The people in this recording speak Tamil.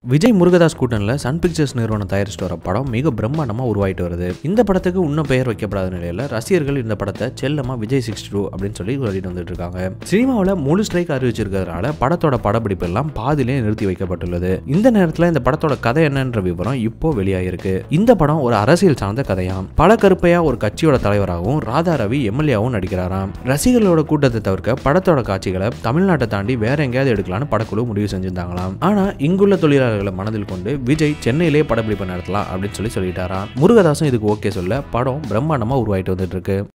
விஜய் முருகதாஸ் கூட்டணியில் சன் பிக்சர்ஸ் நிறுவனம் தயாரிச்சுட்டு வர படம் மிக பிரம்மாண்டமாக உருவாயிட்டு வருது இந்த படத்துக்கு இன்னும் பெயர் வைக்கப்படாத நிலையில் ரசிகர்கள் இந்த படத்தை செல்லமா விஜய் சிக்ஸ்டி டூ அப்படின்னு சொல்லி சொல்லிட்டு வந்துட்டு இருக்காங்க சினிமாவில் முழு ஸ்ட்ரைக் அறிவிச்சிருக்கிறதுனால படத்தோட படப்பிடிப்பு எல்லாம் பாதியிலே நிறுத்தி வைக்கப்பட்டுள்ளது இந்த நேரத்தில் இந்த படத்தோட கதை என்னன்ற விவரம் இப்போ வெளியாகிருக்கு இந்த படம் ஒரு அரசியல் சார்ந்த கதையாம் பல கருப்பையா ஒரு கட்சியோட தலைவராகவும் ராதா ரவி எம்எல்ஏவும் நடிக்கிறாராம் ரசிகர்களோட கூட்டத்தை தவிர்க்க படத்தோட காட்சிகளை தமிழ்நாட்டை தாண்டி வேற எங்கேயாவது எடுக்கலாம்னு படக்குழு முடிவு செஞ்சிருந்தாங்களாம் ஆனா இங்குள்ள தொழிலாளர்களை மனதில் கொண்டு விஜய் சென்னையிலே படப்பிடிப்பு நடத்தலாம் அப்படின்னு சொல்லி சொல்லிட்டாராம் முருகதாசும் இதுக்கு ஓகே சொல்ல படம் பிரம்மாண்டமா உருவாயிட்டு வந்துட்டு இருக்கு